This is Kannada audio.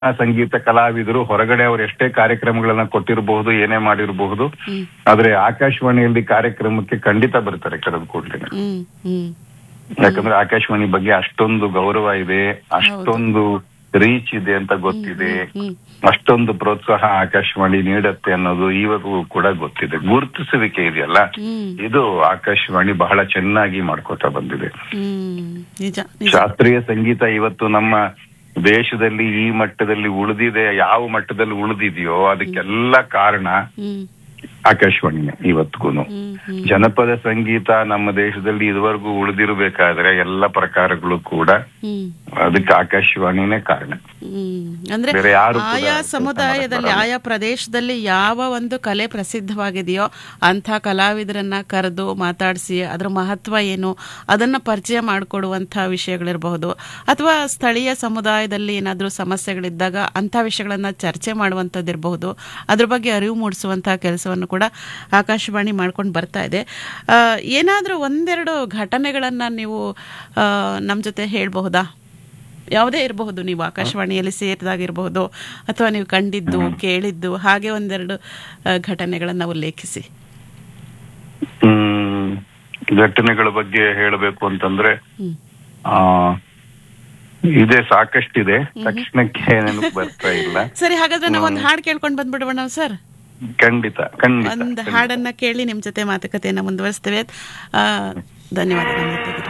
ಸಂಗೀತ ಕಲಾವಿದರು ಹೊರಗಡೆ ಅವ್ರು ಎಷ್ಟೇ ಕಾರ್ಯಕ್ರಮಗಳನ್ನ ಕೊಟ್ಟಿರಬಹುದು ಏನೇ ಮಾಡಿರಬಹುದು ಹ್ಮ್ ಆದ್ರೆ ಆಕಾಶವಾಣಿಯಲ್ಲಿ ಕಾರ್ಯಕ್ರಮಕ್ಕೆ ಖಂಡಿತ ಬರ್ತಾರೆ ಕರೆದು ಕೂಡ್ಲೆ ಹ್ಮ್ ಹ್ಮ್ ಯಾಕಂದ್ರೆ ಆಕಾಶವಾಣಿ ಬಗ್ಗೆ ಅಷ್ಟೊಂದು ಗೌರವ ಇದೆ ಅಷ್ಟೊಂದು ರೀಚ್ ಇದೆ ಅಂತ ಗೊತ್ತಿದೆ ಹ್ಮ್ ಅಷ್ಟೊಂದು ಪ್ರೋತ್ಸಾಹ ಆಕಾಶವಾಣಿ ನೀಡತ್ತೆ ಅನ್ನೋದು ಇವಾಗೂ ಕೂಡ ಗೊತ್ತಿದೆ ಗುರುತಿಸುವಿಕೆ ಇದೆಯಲ್ಲ ಹ್ಮ್ ಇದು ಆಕಾಶವಾಣಿ ಬಹಳ ಚೆನ್ನಾಗಿ ಮಾಡ್ಕೊತಾ ಬಂದಿದೆ ಹ್ಮ್ ನಿಜ ನಿಜ ಶಾಸ್ತ್ರೀಯ ಸಂಗೀತ ಇವತ್ತು ನಮ್ಮ ದೇಶದಲ್ಲಿ ಈ ಮಟ್ಟದಲ್ಲಿ ಉಳಿದಿದೆ ಯಾವ ಮಟ್ಟದಲ್ಲಿ ಉಳಿದಿದೆಯೋ ಅದಕ್ಕೆಲ್ಲ ಕಾರಣ ಹ್ಮ್ ಆಕಾಶವಾಣಿನೇ ಇವತ್ತಿಗೂ ಹ್ಮ್ ಹ್ಮ್ ಜನಪದ ಸಂಗೀತ ನಮ್ಮ ದೇಶದಲ್ಲಿ ಇದುವರೆಗೂ ಉಳಿದಿರಬೇಕಾದ್ರೆ ಎಲ್ಲ ಪ್ರಕಾರಗಳು ಕೂಡ ಹ್ಮ್ ಅದಕ್ಕೆ ಆಕಾಶವಾಣಿನೇ ಕಾರಣ ಹ್ಮ್ ಅಂದ್ರೆ ಬೇರೆ ಯಾರು ಕೂಡ ಆಯಾ ಕೆಲ್ಸ ಸಮುದಾಯದಲ್ಲಿ ಮಾಡಕ್ ಆಯಾ ಪ್ರದೇಶದಲ್ಲಿ ಯಾವ ಒಂದು ಕಲೆ ಪ್ರಸಿದ್ಧವಾಗಿದೆಯೋ ಅಂಥ ಕಲಾವಿದರನ್ನ ಕರೆದು ಮಾತಾಡಿಸಿ ಅದರ ಮಹತ್ವ ಏನು ಅದನ್ನ ಪರಿಚಯ ಮಾಡಿಕೊಡುವಂಥ ವಿಷಯಗಳಿರಬಹುದು ಅಥವಾ ಸ್ಥಳೀಯ ಸಮುದಾಯದಲ್ಲಿ ಏನಾದರೂ ಸಮಸ್ಯೆಗಳಿದ್ದಾಗ ಅಂಥ ವಿಷಯಗಳನ್ನ ಚರ್ಚೆ ಮಾಡುವಂಥದ್ದಿರಬಹುದು ಅದ್ರ ಬಗ್ಗೆ ಅರಿವು ಮೂಡಿಸುವಂಥ ಕೆಲಸವನ್ನು ಕೂಡ ಆಕಾಶವಾಣಿ ಮಾಡ್ಕೊಂಡು ಬರ್ತಾ ಇದೆ ಏನಾದರೂ ಒಂದೆರಡು ಘಟನೆಗಳನ್ನ ನೀವು ನಮ್ಮ ಜೊತೆ ಹೇಳಬಹುದಾ ಯಾವುದೇ ಇರಬಹುದು ನೀವು ಆಕಾಶವಾಣಿಯಲ್ಲಿ ಸೇರಿದಾಗಿರಬಹುದು ಅಥವಾ ನೀವು ಕಂಡಿದ್ದು ಕೇಳಿದ್ದು ಹಾಗೆ ಒಂದೆರಡು ಆ, ಘಟನೆಗಳನ್ನ ಉಲ್ಲೇಖಿಸಿ ಹ್ಮ್ ಘಟನೆಗಳ ಬಗ್ಗೆ ಹೇಳಬೇಕು ಅಂತಂದ್ರೆ ಹ್ಮ್ ಆ ಇದೆ ಸಾಕಷ್ಟಿದೆ ತಕ್ಷಣಕ್ಕೆ ನೆನಪು ಬರ್ತಾ ಇಲ್ಲ ಸರಿ ಹಾಗಾದ್ರೆ ನಾವು ಒಂದು ಹಾಡು ಕೇಳ್ಕೊಂಡು ಬಂದ್ಬಿಡೋಣ ಸರ್ ಖಂಡಿತ ಖಂಡಿತ ಒಂದು ಹಾಡನ್ನ ಕೇಳಿ ನಿಮ್ ಜೊತೆ ಮಾತುಕತೆಯನ್ನ ಮುಂದುವರಿಸ್ತೇವೆ ಆ, ಧನ್ಯವಾದಗಳು